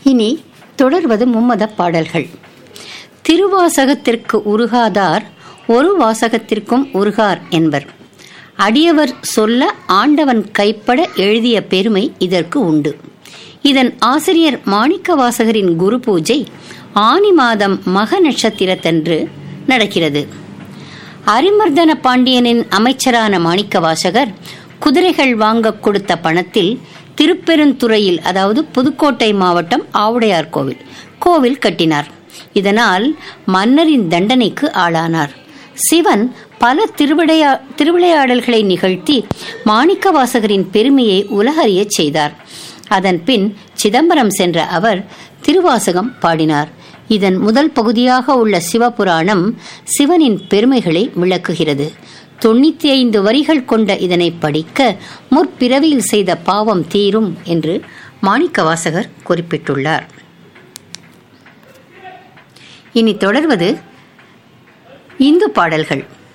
இனி தொடர்வது மும்மத பாடல்கள் திருவாசகத்திற்கு உருகாதார் ஒரு வாசகத்திற்கும் உருகார் என்பர் அடியவர் சொல்ல ஆண்டவன் கைப்பட எழுதிய பெருமை இதற்கு உண்டு இதன் ஆசிரியர் மாணிக்க வாசகரின் குரு பூஜை ஆனி மாதம் மக நட்சத்திரத்தன்று நடக்கிறது அரிமர்தன பாண்டியனின் அமைச்சரான மாணிக்க வாசகர் குதிரைகள் வாங்க கொடுத்த பணத்தில் திருப்பெருந்துறையில் அதாவது புதுக்கோட்டை மாவட்டம் ஆவுடையார் கோவில் கோவில் கட்டினார் இதனால் மன்னரின் தண்டனைக்கு ஆளானார் சிவன் பல திருவிளையா திருவிளையாடல்களை நிகழ்த்தி மாணிக்க வாசகரின் பெருமையை உலகறியச் செய்தார் அதன் பின் சிதம்பரம் சென்ற அவர் திருவாசகம் பாடினார் இதன் முதல் பகுதியாக உள்ள சிவபுராணம் சிவனின் பெருமைகளை விளக்குகிறது தொண்ணூத்தி ஐந்து வரிகள் கொண்ட இதனை படிக்க முற்பிறவியில் செய்த பாவம் தீரும் என்று மாணிக்க வாசகர் குறிப்பிட்டுள்ளார் இனி தொடர்வது இந்து பாடல்கள்